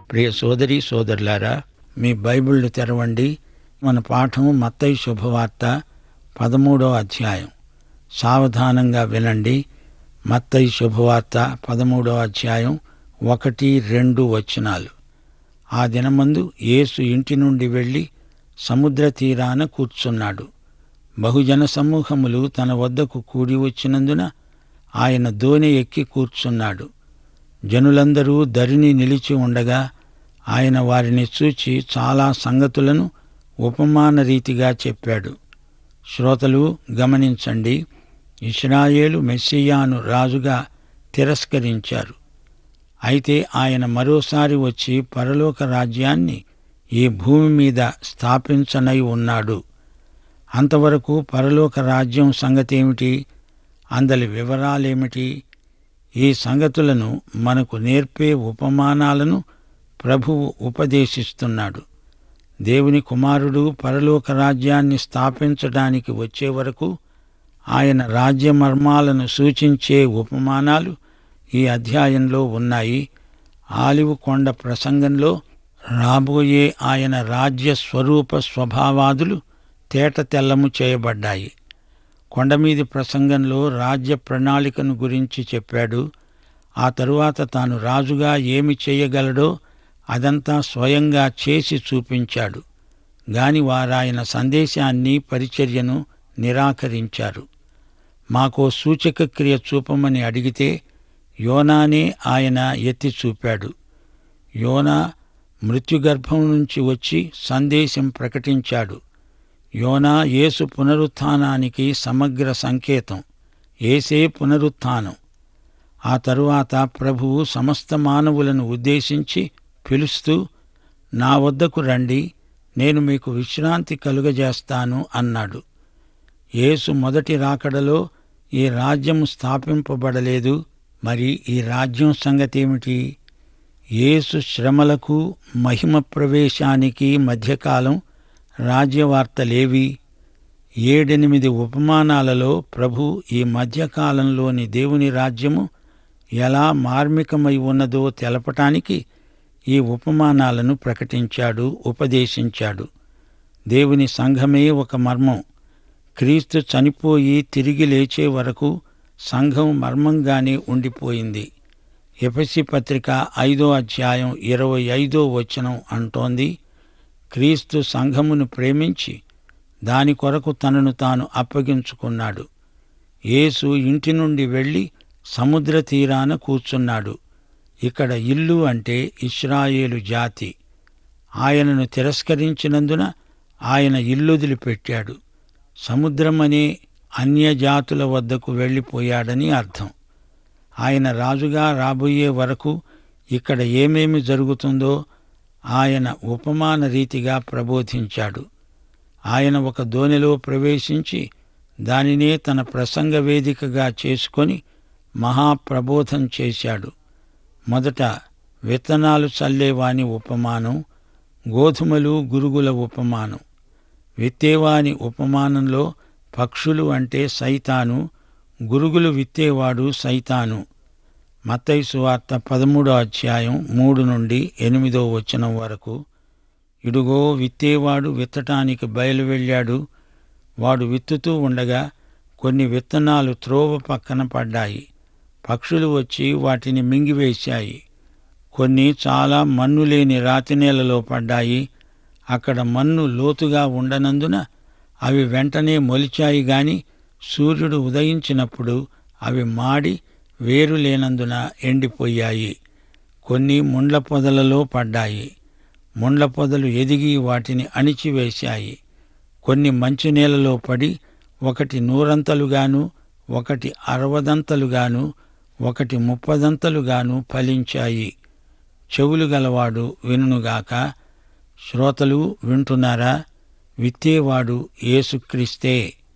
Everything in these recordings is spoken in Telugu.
ప్రియ సోదరి సోదరులారా మీ బైబిళ్ళు తెరవండి మన పాఠం మత్తయి శుభవార్త పదమూడో అధ్యాయం సావధానంగా వినండి మత్తయి శుభవార్త పదమూడో అధ్యాయం ఒకటి రెండు వచనాలు ఆ దినమందు యేసు ఇంటి నుండి వెళ్ళి సముద్ర తీరాన కూర్చున్నాడు బహుజన సమూహములు తన వద్దకు కూడి వచ్చినందున ఆయన దోణి ఎక్కి కూర్చున్నాడు జనులందరూ దరిని నిలిచి ఉండగా ఆయన వారిని చూచి చాలా సంగతులను ఉపమాన రీతిగా చెప్పాడు శ్రోతలు గమనించండి ఇస్రాయేలు మెస్సియాను రాజుగా తిరస్కరించారు అయితే ఆయన మరోసారి వచ్చి పరలోక రాజ్యాన్ని ఈ భూమి మీద స్థాపించనై ఉన్నాడు అంతవరకు పరలోక రాజ్యం సంగతేమిటి అందలి వివరాలేమిటి ఈ సంగతులను మనకు నేర్పే ఉపమానాలను ప్రభువు ఉపదేశిస్తున్నాడు దేవుని కుమారుడు పరలోక రాజ్యాన్ని స్థాపించడానికి వచ్చే వరకు ఆయన రాజ్య మర్మాలను సూచించే ఉపమానాలు ఈ అధ్యాయంలో ఉన్నాయి ఆలివు కొండ ప్రసంగంలో రాబోయే ఆయన రాజ్య స్వరూప స్వభావాదులు తేట తెల్లము చేయబడ్డాయి కొండమీది ప్రసంగంలో రాజ్య ప్రణాళికను గురించి చెప్పాడు ఆ తరువాత తాను రాజుగా ఏమి చేయగలడో అదంతా స్వయంగా చేసి చూపించాడు గాని వారాయన సందేశాన్ని పరిచర్యను నిరాకరించారు మాకో సూచక క్రియ చూపమని అడిగితే యోనానే ఆయన ఎత్తి చూపాడు యోనా మృత్యుగర్భం నుంచి వచ్చి సందేశం ప్రకటించాడు యోనా యేసు పునరుత్థానానికి సమగ్ర సంకేతం ఏసే పునరుత్థానం ఆ తరువాత ప్రభువు సమస్త మానవులను ఉద్దేశించి పిలుస్తూ నా వద్దకు రండి నేను మీకు విశ్రాంతి కలుగజేస్తాను అన్నాడు యేసు మొదటి రాకడలో ఈ రాజ్యం స్థాపింపబడలేదు మరి ఈ రాజ్యం సంగతేమిటి యేసు శ్రమలకు మహిమ ప్రవేశానికి మధ్యకాలం రాజ్యవార్తలేవి ఏడెనిమిది ఉపమానాలలో ప్రభు ఈ మధ్యకాలంలోని దేవుని రాజ్యము ఎలా మార్మికమై ఉన్నదో తెలపటానికి ఈ ఉపమానాలను ప్రకటించాడు ఉపదేశించాడు దేవుని సంఘమే ఒక మర్మం క్రీస్తు చనిపోయి తిరిగి లేచే వరకు సంఘం మర్మంగానే ఉండిపోయింది ఎఫసి పత్రిక ఐదో అధ్యాయం ఇరవై ఐదో వచనం అంటోంది క్రీస్తు సంఘమును ప్రేమించి దాని కొరకు తనను తాను అప్పగించుకున్నాడు యేసు ఇంటి నుండి వెళ్ళి సముద్ర తీరాన కూర్చున్నాడు ఇక్కడ ఇల్లు అంటే ఇస్రాయేలు జాతి ఆయనను తిరస్కరించినందున ఆయన ఇల్లొదిలిపెట్టాడు సముద్రమనే అన్యజాతుల వద్దకు వెళ్ళిపోయాడని అర్థం ఆయన రాజుగా రాబోయే వరకు ఇక్కడ ఏమేమి జరుగుతుందో ఆయన ఉపమాన రీతిగా ప్రబోధించాడు ఆయన ఒక దోణిలో ప్రవేశించి దానినే తన ప్రసంగ వేదికగా చేసుకొని మహాప్రబోధం చేశాడు మొదట విత్తనాలు చల్లేవాని ఉపమానం గోధుమలు గురుగుల ఉపమానం విత్తేవాని ఉపమానంలో పక్షులు అంటే సైతాను గురుగులు విత్తేవాడు సైతాను మత్తయి సువార్త పదమూడో అధ్యాయం మూడు నుండి ఎనిమిదో వచనం వరకు ఇడుగో విత్తేవాడు విత్తటానికి బయలు వెళ్ళాడు వాడు విత్తుతూ ఉండగా కొన్ని విత్తనాలు త్రోవ పక్కన పడ్డాయి పక్షులు వచ్చి వాటిని మింగివేశాయి కొన్ని చాలా మన్ను లేని రాతి నేలలో పడ్డాయి అక్కడ మన్ను లోతుగా ఉండనందున అవి వెంటనే మొలిచాయి గాని సూర్యుడు ఉదయించినప్పుడు అవి మాడి వేరు లేనందున ఎండిపోయాయి కొన్ని ముండ్ల పొదలలో పడ్డాయి ముండ్ల పొదలు ఎదిగి వాటిని అణిచివేశాయి కొన్ని మంచు నేలలో పడి ఒకటి నూరంతలుగాను ఒకటి అరవదంతలుగాను ఒకటి ముప్పదంతలుగాను ఫలించాయి చెవులు గలవాడు వినుగాక శ్రోతలు వింటున్నారా విత్తేవాడు యేసుక్రీస్తే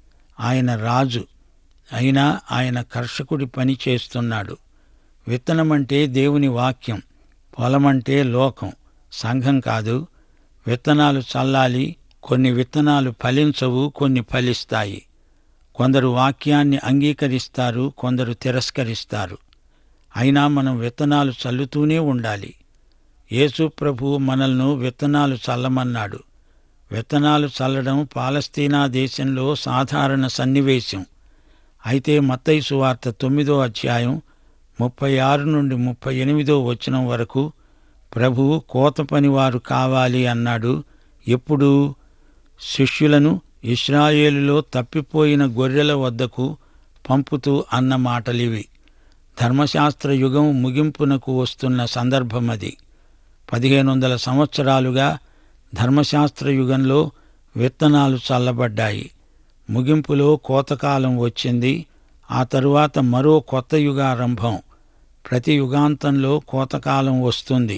ఆయన రాజు అయినా ఆయన కర్షకుడి పని చేస్తున్నాడు విత్తనమంటే దేవుని వాక్యం పొలమంటే లోకం సంఘం కాదు విత్తనాలు చల్లాలి కొన్ని విత్తనాలు ఫలించవు కొన్ని ఫలిస్తాయి కొందరు వాక్యాన్ని అంగీకరిస్తారు కొందరు తిరస్కరిస్తారు అయినా మనం విత్తనాలు చల్లుతూనే ఉండాలి యేసు ప్రభు మనల్ని విత్తనాలు చల్లమన్నాడు విత్తనాలు చల్లడం పాలస్తీనా దేశంలో సాధారణ సన్నివేశం అయితే మత్తయి సువార్త తొమ్మిదో అధ్యాయం ముప్పై ఆరు నుండి ముప్పై ఎనిమిదో వచనం వరకు ప్రభువు కోత పనివారు కావాలి అన్నాడు ఎప్పుడు శిష్యులను ఇస్రాయేలులో తప్పిపోయిన గొర్రెల వద్దకు పంపుతూ అన్న మాటలివి ధర్మశాస్త్ర యుగం ముగింపునకు వస్తున్న సందర్భం అది పదిహేను వందల సంవత్సరాలుగా ధర్మశాస్త్ర యుగంలో విత్తనాలు చల్లబడ్డాయి ముగింపులో కోతకాలం వచ్చింది ఆ తరువాత మరో కొత్త యుగారంభం ప్రతి యుగాంతంలో కోతకాలం వస్తుంది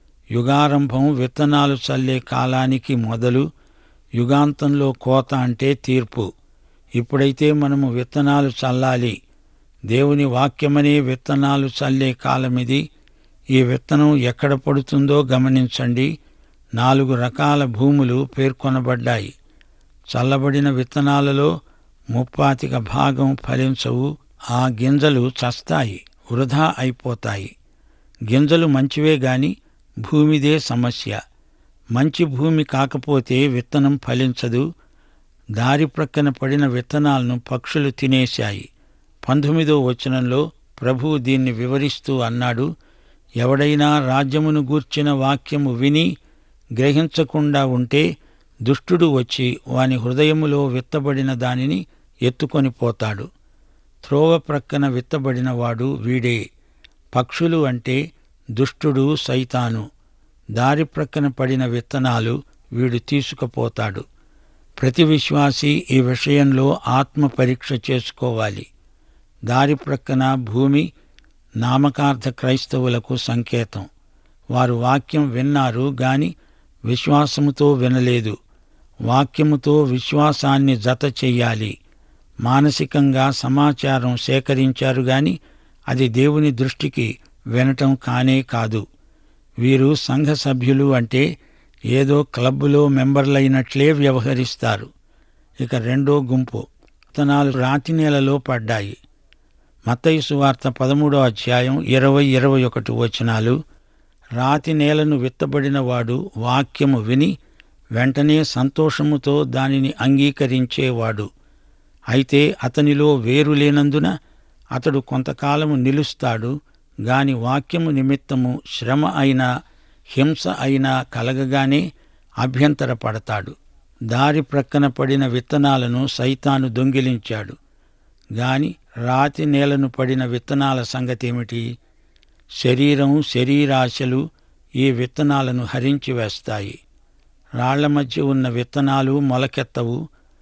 యుగారంభం విత్తనాలు చల్లే కాలానికి మొదలు యుగాంతంలో కోత అంటే తీర్పు ఇప్పుడైతే మనము విత్తనాలు చల్లాలి దేవుని వాక్యమనే విత్తనాలు చల్లే కాలమిది ఈ విత్తనం ఎక్కడ పడుతుందో గమనించండి నాలుగు రకాల భూములు పేర్కొనబడ్డాయి చల్లబడిన విత్తనాలలో ముప్పాతిక భాగం ఫలించవు ఆ గింజలు చస్తాయి వృధా అయిపోతాయి గింజలు మంచివే గాని భూమిదే సమస్య మంచి భూమి కాకపోతే విత్తనం ఫలించదు దారి ప్రక్కన పడిన విత్తనాలను పక్షులు తినేశాయి పంతొమ్మిదో వచనంలో ప్రభువు దీన్ని వివరిస్తూ అన్నాడు ఎవడైనా రాజ్యమును గూర్చిన వాక్యము విని గ్రహించకుండా ఉంటే దుష్టుడు వచ్చి వాని హృదయములో విత్తబడిన దానిని ఎత్తుకొని పోతాడు త్రోవ ప్రక్కన విత్తబడిన వాడు వీడే పక్షులు అంటే దుష్టుడు సైతాను దారి ప్రక్కన పడిన విత్తనాలు వీడు తీసుకుపోతాడు ప్రతి విశ్వాసి ఈ విషయంలో ఆత్మ పరీక్ష చేసుకోవాలి దారి ప్రక్కన భూమి నామకార్థ క్రైస్తవులకు సంకేతం వారు వాక్యం విన్నారు గాని విశ్వాసముతో వినలేదు వాక్యముతో విశ్వాసాన్ని జత చెయ్యాలి మానసికంగా సమాచారం సేకరించారు గాని అది దేవుని దృష్టికి వినటం కానే కాదు వీరు సంఘ సభ్యులు అంటే ఏదో క్లబ్బులో మెంబర్లైనట్లే వ్యవహరిస్తారు ఇక రెండో గుంపు విత్తనాలు రాతి నేలలో పడ్డాయి మత్తయి సువార్త పదమూడో అధ్యాయం ఇరవై ఇరవై ఒకటి వచనాలు రాతి నేలను విత్తబడిన వాడు వాక్యము విని వెంటనే సంతోషముతో దానిని అంగీకరించేవాడు అయితే అతనిలో వేరు లేనందున అతడు కొంతకాలము నిలుస్తాడు గాని వాక్యము నిమిత్తము శ్రమ అయినా హింస అయినా కలగగానే అభ్యంతరపడతాడు దారి ప్రక్కన పడిన విత్తనాలను సైతాను దొంగిలించాడు గాని రాతి నేలను పడిన విత్తనాల సంగతేమిటి శరీరం శరీరాశలు ఈ విత్తనాలను హరించి వేస్తాయి రాళ్ల మధ్య ఉన్న విత్తనాలు మొలకెత్తవు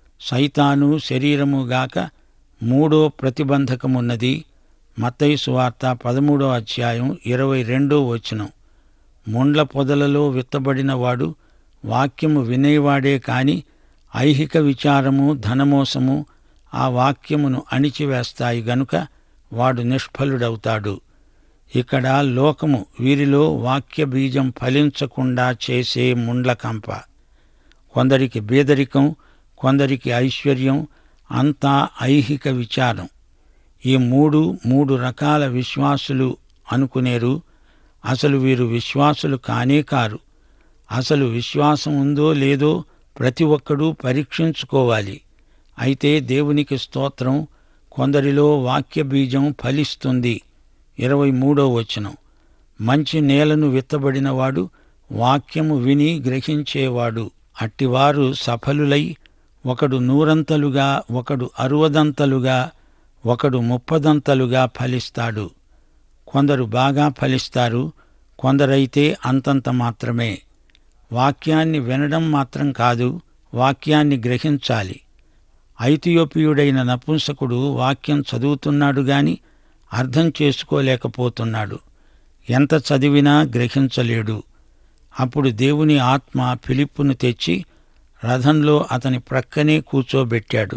సైతాను శరీరము గాక మూడో ప్రతిబంధకమున్నది మత్తయి సువార్త పదమూడో అధ్యాయం ఇరవై రెండో వచనం ముండ్ల పొదలలో విత్తబడిన వాడు వాక్యము వినేవాడే కాని ఐహిక విచారము ధనమోసము ఆ వాక్యమును అణిచివేస్తాయి గనుక వాడు నిష్ఫలుడవుతాడు ఇక్కడ లోకము వీరిలో వాక్య బీజం ఫలించకుండా చేసే ముండ్లకంప కొందరికి బేదరికం కొందరికి ఐశ్వర్యం అంతా ఐహిక విచారం ఈ మూడు మూడు రకాల విశ్వాసులు అనుకునేరు అసలు వీరు విశ్వాసులు కానే కారు అసలు విశ్వాసం ఉందో లేదో ప్రతి ఒక్కడూ పరీక్షించుకోవాలి అయితే దేవునికి స్తోత్రం కొందరిలో వాక్య బీజం ఫలిస్తుంది ఇరవై మూడో వచనం మంచి నేలను విత్తబడినవాడు వాక్యము విని గ్రహించేవాడు అట్టివారు సఫలులై ఒకడు నూరంతలుగా ఒకడు అరువదంతలుగా ఒకడు ముప్పదంతలుగా ఫలిస్తాడు కొందరు బాగా ఫలిస్తారు కొందరైతే అంతంత మాత్రమే వాక్యాన్ని వినడం మాత్రం కాదు వాక్యాన్ని గ్రహించాలి ఐతియోపియుడైన నపుంసకుడు వాక్యం చదువుతున్నాడు గాని అర్థం చేసుకోలేకపోతున్నాడు ఎంత చదివినా గ్రహించలేడు అప్పుడు దేవుని ఆత్మ ఫిలిప్పును తెచ్చి రథంలో అతని ప్రక్కనే కూర్చోబెట్టాడు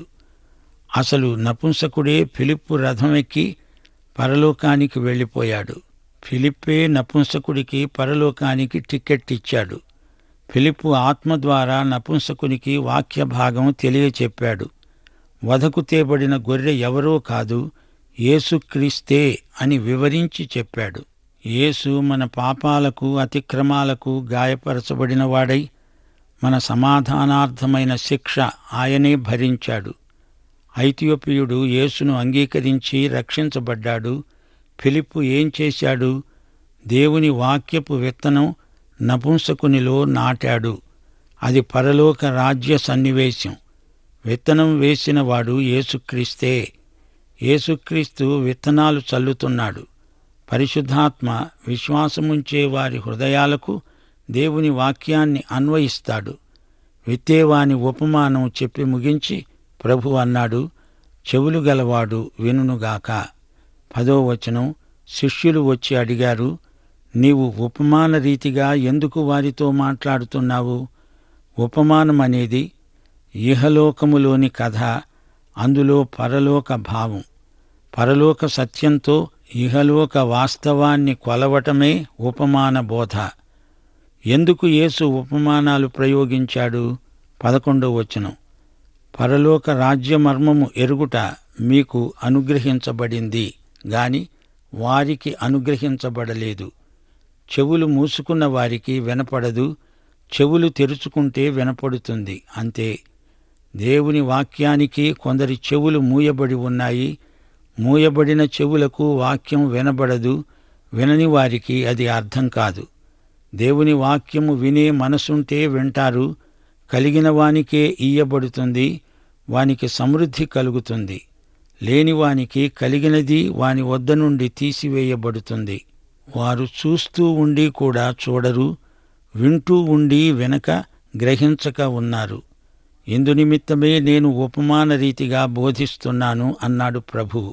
అసలు నపుంసకుడే ఫిలిప్పు రథం ఎక్కి పరలోకానికి వెళ్ళిపోయాడు ఫిలిప్పే నపుంసకుడికి పరలోకానికి టికెట్ ఇచ్చాడు ఫిలిప్పు ఆత్మ ద్వారా నపుంసకునికి వాక్య భాగం తెలియచెప్పాడు వధకు తేబడిన గొర్రె ఎవరో కాదు యేసుక్రీస్తే అని వివరించి చెప్పాడు యేసు మన పాపాలకు అతిక్రమాలకు గాయపరచబడినవాడై మన సమాధానార్థమైన శిక్ష ఆయనే భరించాడు ఐథియోపియుడు యేసును అంగీకరించి రక్షించబడ్డాడు ఫిలిప్పు ఏం చేశాడు దేవుని వాక్యపు విత్తనం నపుంసకునిలో నాటాడు అది పరలోక రాజ్య సన్నివేశం విత్తనం వేసిన వాడు యేసుక్రీస్తే యేసుక్రీస్తు విత్తనాలు చల్లుతున్నాడు పరిశుద్ధాత్మ విశ్వాసముంచే వారి హృదయాలకు దేవుని వాక్యాన్ని అన్వయిస్తాడు విత్తేవాని ఉపమానం చెప్పి ముగించి ప్రభు అన్నాడు చెవులు గలవాడు వినుగాక పదో వచనం శిష్యులు వచ్చి అడిగారు నీవు ఉపమాన రీతిగా ఎందుకు వారితో మాట్లాడుతున్నావు ఉపమానం అనేది ఇహలోకములోని కథ అందులో పరలోక భావం పరలోక సత్యంతో ఇహలోక వాస్తవాన్ని కొలవటమే ఉపమాన బోధ ఎందుకు యేసు ఉపమానాలు ప్రయోగించాడు పదకొండో వచనం పరలోక రాజ్యమర్మము ఎరుగుట మీకు అనుగ్రహించబడింది గాని వారికి అనుగ్రహించబడలేదు చెవులు మూసుకున్న వారికి వినపడదు చెవులు తెరుచుకుంటే వినపడుతుంది అంతే దేవుని వాక్యానికి కొందరి చెవులు మూయబడి ఉన్నాయి మూయబడిన చెవులకు వాక్యం వినబడదు వినని వారికి అది అర్థం కాదు దేవుని వాక్యము వినే మనసుంటే వింటారు కలిగిన వానికే ఇయ్యబడుతుంది వానికి సమృద్ధి కలుగుతుంది లేని వానికి కలిగినది వాని వద్ద నుండి తీసివేయబడుతుంది వారు చూస్తూ ఉండి కూడా చూడరు వింటూ ఉండి వెనక గ్రహించక ఉన్నారు ఇందునిమిత్తమే నేను ఉపమాన రీతిగా బోధిస్తున్నాను అన్నాడు ప్రభువు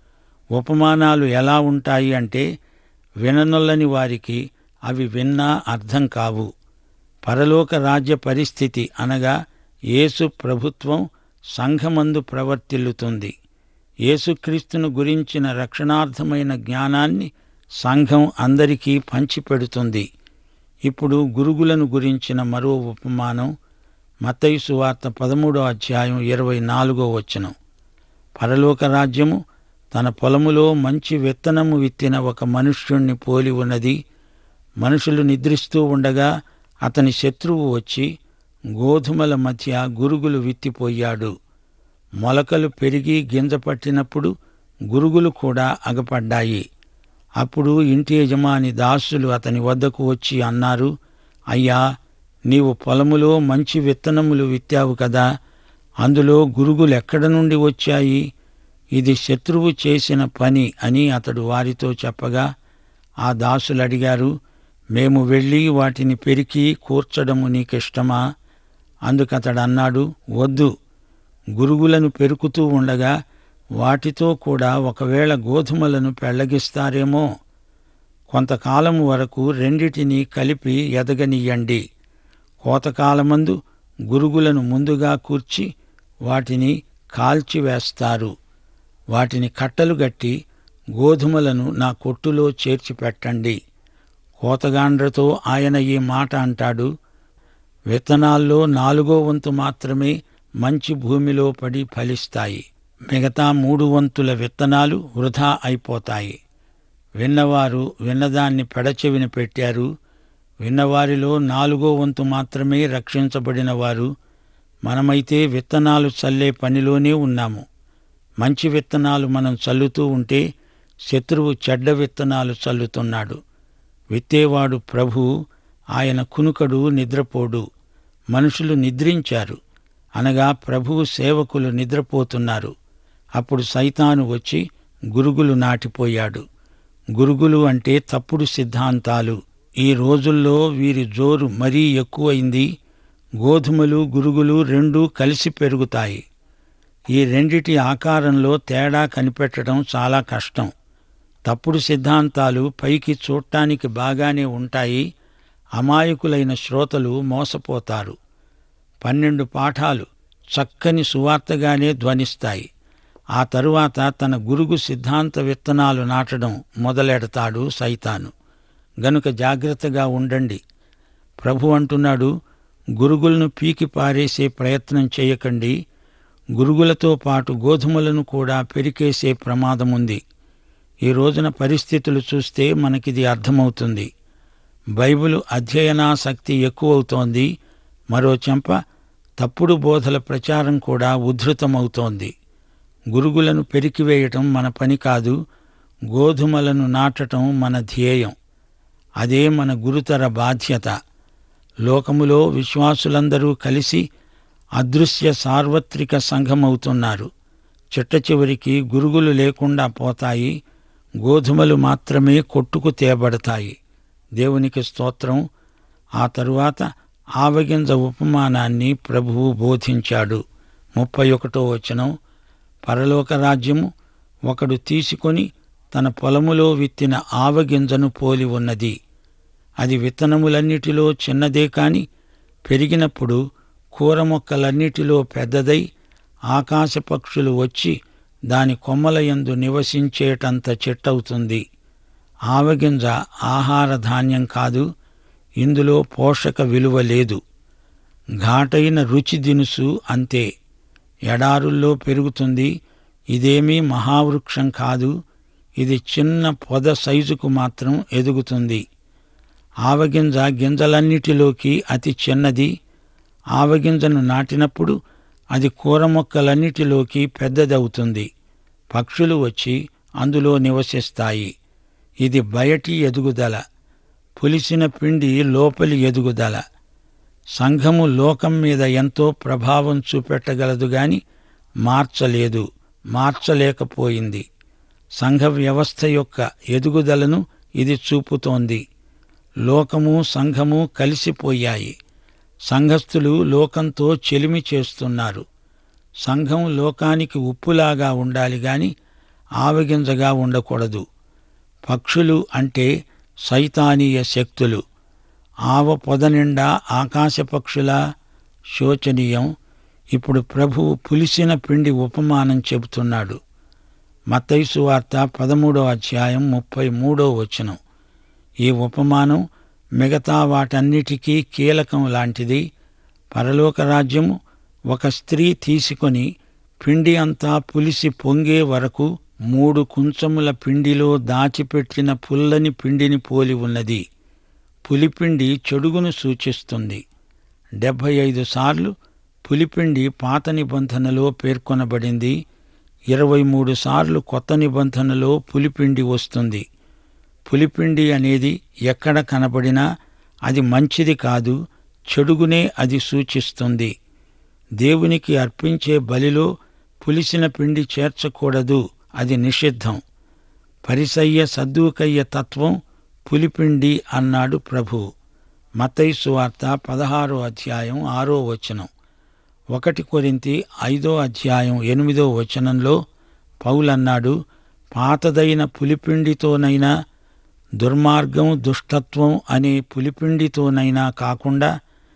ఉపమానాలు ఎలా ఉంటాయి అంటే విననొల్లని వారికి అవి విన్నా అర్థం కావు పరలోక రాజ్య పరిస్థితి అనగా యేసు ప్రభుత్వం సంఘమందు ప్రవర్తిల్లుతుంది యేసుక్రీస్తును గురించిన రక్షణార్థమైన జ్ఞానాన్ని సంఘం అందరికీ పంచిపెడుతుంది ఇప్పుడు గురుగులను గురించిన మరో ఉపమానం మత్తయి సువార్త పదమూడో అధ్యాయం ఇరవై నాలుగో వచనం పరలోక రాజ్యము తన పొలములో మంచి విత్తనము విత్తిన ఒక మనుష్యుణ్ణి పోలి ఉన్నది మనుషులు నిద్రిస్తూ ఉండగా అతని శత్రువు వచ్చి గోధుమల మధ్య గురుగులు విత్తిపోయాడు మొలకలు పెరిగి గింజ పట్టినప్పుడు గురుగులు కూడా అగపడ్డాయి అప్పుడు ఇంటి యజమాని దాసులు అతని వద్దకు వచ్చి అన్నారు అయ్యా నీవు పొలములో మంచి విత్తనములు విత్తావు కదా అందులో గురుగులు ఎక్కడ నుండి వచ్చాయి ఇది శత్రువు చేసిన పని అని అతడు వారితో చెప్పగా ఆ దాసులు అడిగారు మేము వెళ్ళి వాటిని పెరికి కూర్చడము నీకిష్టమా అందుకతడు అన్నాడు వద్దు గురుగులను పెరుకుతూ ఉండగా వాటితో కూడా ఒకవేళ గోధుమలను పెళ్లగిస్తారేమో కొంతకాలం వరకు రెండిటిని కలిపి ఎదగనియ్యండి కోతకాలమందు గురుగులను ముందుగా కూర్చి వాటిని కాల్చివేస్తారు వాటిని కట్టలు గట్టి గోధుమలను నా కొట్టులో చేర్చిపెట్టండి కోతగాండ్రతో ఆయన ఈ మాట అంటాడు విత్తనాల్లో నాలుగో వంతు మాత్రమే మంచి భూమిలో పడి ఫలిస్తాయి మిగతా మూడు వంతుల విత్తనాలు వృధా అయిపోతాయి విన్నవారు విన్నదాన్ని పెడచెవిన పెట్టారు విన్నవారిలో నాలుగో వంతు మాత్రమే రక్షించబడిన వారు మనమైతే విత్తనాలు చల్లే పనిలోనే ఉన్నాము మంచి విత్తనాలు మనం చల్లుతూ ఉంటే శత్రువు చెడ్డ విత్తనాలు చల్లుతున్నాడు విత్తేవాడు ప్రభు ఆయన కునుకడు నిద్రపోడు మనుషులు నిద్రించారు అనగా ప్రభువు సేవకులు నిద్రపోతున్నారు అప్పుడు సైతాను వచ్చి గురుగులు నాటిపోయాడు గురుగులు అంటే తప్పుడు సిద్ధాంతాలు ఈ రోజుల్లో వీరి జోరు మరీ ఎక్కువైంది గోధుమలు గురుగులు రెండూ కలిసి పెరుగుతాయి ఈ రెండిటి ఆకారంలో తేడా కనిపెట్టడం చాలా కష్టం తప్పుడు సిద్ధాంతాలు పైకి చూడటానికి బాగానే ఉంటాయి అమాయకులైన శ్రోతలు మోసపోతారు పన్నెండు పాఠాలు చక్కని సువార్తగానే ధ్వనిస్తాయి ఆ తరువాత తన గురుగు సిద్ధాంత విత్తనాలు నాటడం మొదలెడతాడు సైతాను గనుక జాగ్రత్తగా ఉండండి ప్రభు అంటున్నాడు గురుగులను పీకి పారేసే ప్రయత్నం చేయకండి గురుగులతో పాటు గోధుమలను కూడా పెరికేసే ప్రమాదముంది ఈ రోజున పరిస్థితులు చూస్తే మనకిది అర్థమవుతుంది బైబిలు అధ్యయనాసక్తి ఎక్కువవుతోంది మరో చెంప తప్పుడు బోధల ప్రచారం కూడా ఉద్ధృతమవుతోంది గురుగులను పెరికివేయటం మన పని కాదు గోధుమలను నాటటం మన ధ్యేయం అదే మన గురుతర బాధ్యత లోకములో విశ్వాసులందరూ కలిసి అదృశ్య సార్వత్రిక సంఘమవుతున్నారు చిట్ట చివరికి గురుగులు లేకుండా పోతాయి గోధుమలు మాత్రమే కొట్టుకు తేబడతాయి దేవునికి స్తోత్రం ఆ తరువాత ఆవగింజ ఉపమానాన్ని ప్రభువు బోధించాడు ముప్పై ఒకటో వచనం పరలోక రాజ్యము ఒకడు తీసుకొని తన పొలములో విత్తిన ఆవగింజను పోలి ఉన్నది అది విత్తనములన్నిటిలో చిన్నదే కాని పెరిగినప్పుడు కూర మొక్కలన్నిటిలో పెద్దదై ఆకాశ పక్షులు వచ్చి దాని కొమ్మల యందు నివసించేటంత చెట్టవుతుంది ఆవగింజ ఆహార ధాన్యం కాదు ఇందులో పోషక విలువ లేదు ఘాటైన రుచి దినుసు అంతే ఎడారుల్లో పెరుగుతుంది ఇదేమీ మహావృక్షం కాదు ఇది చిన్న పొద సైజుకు మాత్రం ఎదుగుతుంది ఆవగింజ గింజలన్నిటిలోకి అతి చిన్నది ఆవగింజను నాటినప్పుడు అది కూర మొక్కలన్నిటిలోకి పెద్దదవుతుంది పక్షులు వచ్చి అందులో నివసిస్తాయి ఇది బయటి ఎదుగుదల పులిసిన పిండి లోపలి ఎదుగుదల సంఘము లోకం మీద ఎంతో ప్రభావం చూపెట్టగలదు గాని మార్చలేదు మార్చలేకపోయింది సంఘ వ్యవస్థ యొక్క ఎదుగుదలను ఇది చూపుతోంది లోకము సంఘము కలిసిపోయాయి సంఘస్థులు లోకంతో చెలిమి చేస్తున్నారు సంఘం లోకానికి ఉప్పులాగా ఉండాలి గాని ఆవగింజగా ఉండకూడదు పక్షులు అంటే సైతానీయ శక్తులు ఆవ పొద నిండా ఆకాశ పక్షుల శోచనీయం ఇప్పుడు ప్రభువు పులిసిన పిండి ఉపమానం చెబుతున్నాడు మత్తైసు వార్త పదమూడో అధ్యాయం ముప్పై మూడో వచనం ఈ ఉపమానం మిగతా వాటన్నిటికీ కీలకం లాంటిది పరలోక రాజ్యము ఒక స్త్రీ తీసుకొని పిండి అంతా పులిసి పొంగే వరకు మూడు కుంచముల పిండిలో దాచిపెట్టిన పుల్లని పిండిని పోలి ఉన్నది పులిపిండి చెడుగును సూచిస్తుంది డెబ్భై ఐదు సార్లు పులిపిండి పాత నిబంధనలో పేర్కొనబడింది ఇరవై మూడు సార్లు కొత్త నిబంధనలో పులిపిండి వస్తుంది పులిపిండి అనేది ఎక్కడ కనబడినా అది మంచిది కాదు చెడుగునే అది సూచిస్తుంది దేవునికి అర్పించే బలిలో పులిసిన పిండి చేర్చకూడదు అది నిషిద్ధం పరిసయ్య సద్దూకయ్య తత్వం పులిపిండి అన్నాడు ప్రభు మతైసు వార్త పదహారో అధ్యాయం ఆరో వచనం ఒకటి కొరింతి ఐదో అధ్యాయం ఎనిమిదో వచనంలో పౌలన్నాడు పాతదైన పులిపిండితోనైనా దుర్మార్గం దుష్టత్వం అనే పులిపిండితోనైనా కాకుండా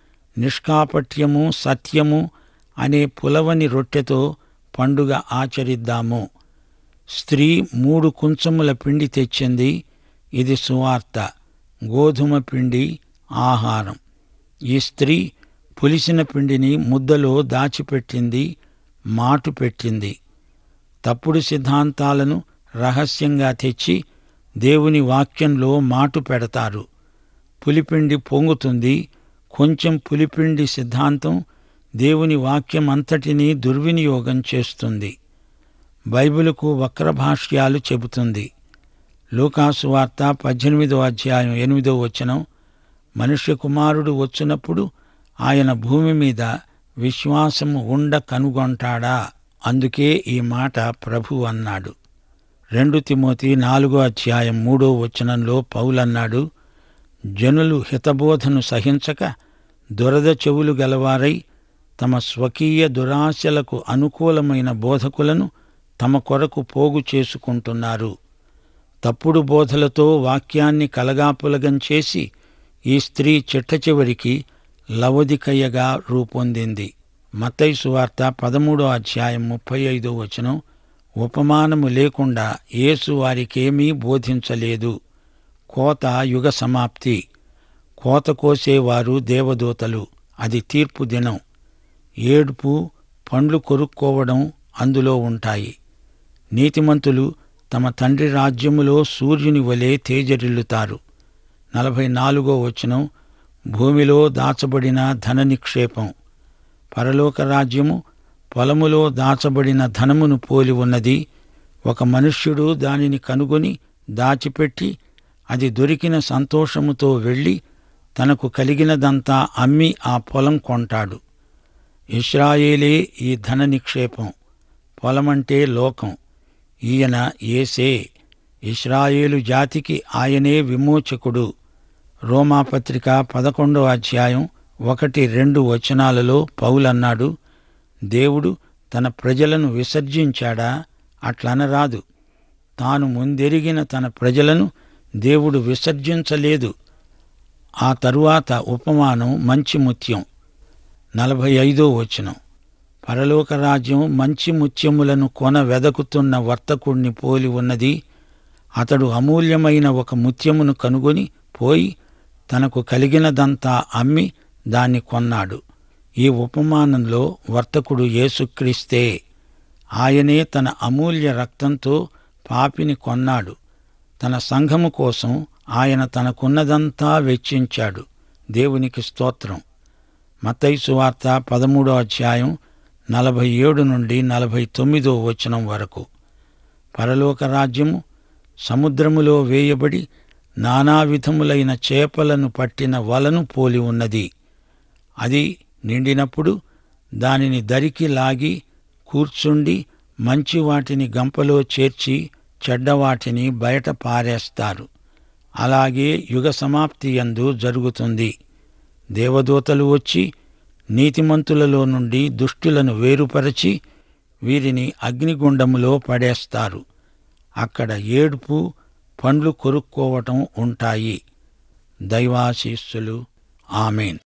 నిష్కాపట్యము సత్యము అనే పులవని రొట్టెతో పండుగ ఆచరిద్దాము స్త్రీ మూడు కుంచముల పిండి తెచ్చింది ఇది సువార్త గోధుమ పిండి ఆహారం ఈ స్త్రీ పులిసిన పిండిని ముద్దలో దాచిపెట్టింది మాటు పెట్టింది తప్పుడు సిద్ధాంతాలను రహస్యంగా తెచ్చి దేవుని వాక్యంలో మాటు పెడతారు పులిపిండి పొంగుతుంది కొంచెం పులిపిండి సిద్ధాంతం దేవుని వాక్యం అంతటినీ దుర్వినియోగం చేస్తుంది బైబిలుకు వక్రభాష్యాలు చెబుతుంది లూకాసు వార్త పద్దెనిమిదో అధ్యాయం ఎనిమిదో వచనం మనుష్య కుమారుడు వచ్చినప్పుడు ఆయన భూమి మీద విశ్వాసము ఉండ కనుగొంటాడా అందుకే ఈ మాట ప్రభు అన్నాడు రెండు తిమోతి నాలుగో అధ్యాయం మూడో వచనంలో పౌలన్నాడు జనులు హితబోధను సహించక దురద చెవులు గలవారై తమ స్వకీయ దురాశలకు అనుకూలమైన బోధకులను తమ కొరకు పోగు చేసుకుంటున్నారు తప్పుడు బోధలతో వాక్యాన్ని కలగాపులగం చేసి ఈ స్త్రీ చిట్ట చివరికి లవదికయ్యగా రూపొందింది మత్తయి సువార్త పదమూడో అధ్యాయం ముప్పై ఐదో వచనం ఉపమానము లేకుండా యేసు వారికేమీ బోధించలేదు కోత యుగ సమాప్తి కోత కోసేవారు దేవదూతలు అది తీర్పు దినం ఏడుపు పండ్లు కొరుక్కోవడం అందులో ఉంటాయి నీతిమంతులు తమ తండ్రి రాజ్యములో సూర్యుని వలె తేజరిల్లుతారు నలభై నాలుగో వచనం భూమిలో దాచబడిన ధన నిక్షేపం పరలోక రాజ్యము పొలములో దాచబడిన ధనమును పోలి ఉన్నది ఒక మనుష్యుడు దానిని కనుగొని దాచిపెట్టి అది దొరికిన సంతోషముతో వెళ్ళి తనకు కలిగినదంతా అమ్మి ఆ పొలం కొంటాడు ఇస్రాయేలే ఈ ధన నిక్షేపం పొలమంటే లోకం ఈయన ఏసే ఇస్రాయేలు జాతికి ఆయనే విమోచకుడు రోమాపత్రిక పదకొండో అధ్యాయం ఒకటి రెండు వచనాలలో పౌలన్నాడు దేవుడు తన ప్రజలను విసర్జించాడా అట్లనరాదు తాను ముందెరిగిన తన ప్రజలను దేవుడు విసర్జించలేదు ఆ తరువాత ఉపమానం మంచి ముత్యం నలభై ఐదో వచనం పరలోక రాజ్యం మంచి ముత్యములను కొన వెదకుతున్న వర్తకుణ్ణి పోలి ఉన్నది అతడు అమూల్యమైన ఒక ముత్యమును కనుగొని పోయి తనకు కలిగినదంతా అమ్మి దాన్ని కొన్నాడు ఈ ఉపమానంలో వర్తకుడు యేసుక్రీస్తే ఆయనే తన అమూల్య రక్తంతో పాపిని కొన్నాడు తన సంఘము కోసం ఆయన తనకున్నదంతా వెచ్చించాడు దేవునికి స్తోత్రం మతైసు వార్త పదమూడో అధ్యాయం నలభై ఏడు నుండి నలభై తొమ్మిదో వచనం వరకు పరలోక రాజ్యము సముద్రములో వేయబడి నానా విధములైన చేపలను పట్టిన వలను పోలి ఉన్నది అది నిండినప్పుడు దానిని దరికి లాగి కూర్చుండి మంచి వాటిని గంపలో చేర్చి చెడ్డవాటిని బయట పారేస్తారు అలాగే యుగ సమాప్తి యందు జరుగుతుంది దేవదూతలు వచ్చి నీతిమంతులలో నుండి దుష్టులను వేరుపరచి వీరిని అగ్నిగుండములో పడేస్తారు అక్కడ ఏడుపు పండ్లు కొరుక్కోవటం ఉంటాయి దైవాశీస్సులు ఆమెన్